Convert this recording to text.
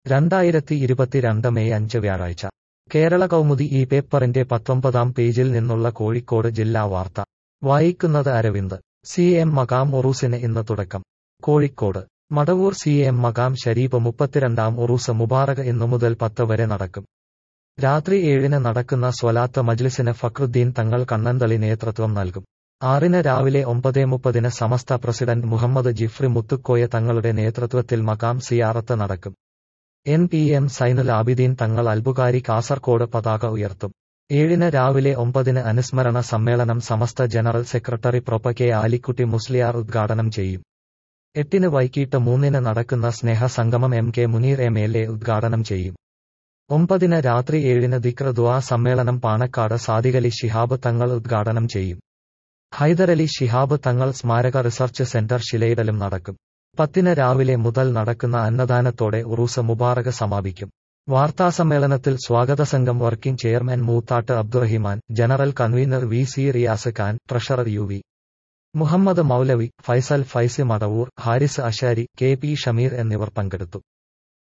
രണ്ടായിരത്തി ഇരുപത്തിരണ്ട് മെയ് അഞ്ച് വ്യാഴാഴ്ച കേരള കൗമുദി ഈ പേപ്പറിന്റെ പത്തൊമ്പതാം പേജിൽ നിന്നുള്ള കോഴിക്കോട് ജില്ലാ വാർത്ത വായിക്കുന്നത് അരവിന്ദ് സി എം മകാം ഉറൂസിന് ഇന്ന് തുടക്കം കോഴിക്കോട് മടവൂർ സി എം മകാം ഷരീഫ് മുപ്പത്തിരണ്ടാം ഉറൂസ് മുബാറക് ഇന്നു മുതൽ പത്ത് വരെ നടക്കും രാത്രി ഏഴിന് നടക്കുന്ന സ്വലാത്ത് മജ്ലിസിന് ഫക്രുദ്ദീൻ തങ്ങൾ കണ്ണന്തളി നേതൃത്വം നൽകും ആറിന് രാവിലെ ഒമ്പതേ മുപ്പതിന് സമസ്ത പ്രസിഡന്റ് മുഹമ്മദ് ജിഫ്രി മുത്തുക്കോയ തങ്ങളുടെ നേതൃത്വത്തിൽ മകാം സിയാറത്ത് നടക്കും N P M Zainul Abideen Thangal Albukhari Kasaragod പതാക ഉയർത്തും ഏഴിന് രാവിലെ ഒമ്പതിന് അനുസ്മരണ സമ്മേളനം സമസ്ത ജനറൽ സെക്രട്ടറി പ്രൊപ്പ കെ ആലിക്കുട്ടി മുസ്ലിയാർ ഉദ്ഘാടനം ചെയ്യും എട്ടിന് വൈകിട്ട് മൂന്നിന് നടക്കുന്ന സ്നേഹസംഗമം M K Muneer M L A ഉദ്ഘാടനം ചെയ്യും ഒമ്പതിന് രാത്രി ഏഴിന് ദിക്ർ ദുആ സമ്മേളനം പാണക്കാട് സാദിഖലി ശിഹാബ് തങ്ങൾ ഉദ്ഘാടനം ചെയ്യും ഹൈദരലി ശിഹാബ് തങ്ങൾ സ്മാരക റിസർച്ച് സെന്റർ ശിലയിടലും നടക്കും പത്തിന് രാവിലെ മുതൽ നടക്കുന്ന അന്നദാനത്തോടെ ഉറൂസ് മുബാറക് സമാപിക്കും വാർത്താസമ്മേളനത്തിൽ സ്വാഗത സംഘം working chairman Moothattu Abdurahiman general convener V C Riyas Khan treasurer U V Muhammad Maulavi Faisal Faizy Madavoor Haris Ashari K P Shameer എന്നിവർ പങ്കെടുത്തു